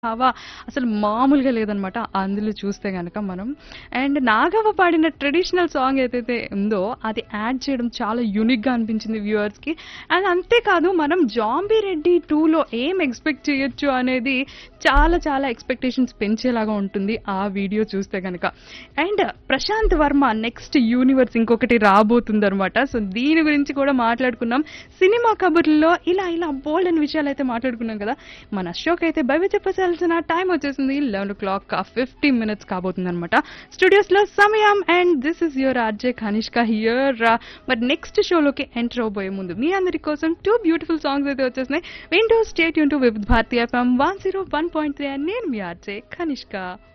హవా అసలు మామూలుగా లేదనమాట అందులో చూస్తే గనక మనం అండ్ నాగవ్వ పాడిన ట్రెడిషనల్ సాంగ్ ఏదైతే ఉందో అది యాడ్ చేయడం చాలా యూనిక్గా అనిపించింది వ్యూవర్స్కి అండ్ అంతేకాదు మనం జాంబీ రెడ్డి టూలో ఏం ఎక్స్పెక్ట్ చేయొచ్చు అనేది చాలా చాలా ఎక్స్పెక్టేషన్స్ పెంచేలాగా ఉంటుంది ఆ వీడియో చూస్తే గనక and Prasanth Varma next universe ఇంకొకటి రాబోతుంది అనమాట సో దీని గురించి కూడా మాట్లాడుకున్నాం సినిమా కబుర్లలో ఇలా ఇలా బోల్డ్ అని విషయాలు అయితే మాట్లాడుకున్నాం కదా మన షోకి అయితే బయట చెప్పాల్సిన టైం వచ్చేసింది eleven o'clock fifty minutes కాబోతుంది అనమాట స్టూడియోస్ లో సమయం and this is your RJ Kanishka here మరి నెక్స్ట్ షోలోకి ఎంటర్ అవబోయే ముందు మీ అందరి కోసం టూ బ్యూటిఫుల్ సాంగ్స్ అయితే వచ్చేసినాయి వింటూ స్టేట్ యూన్ టు విత్ భారతీయ FM one zero one point three అని నేను మీ ఆర్జే కనిష్క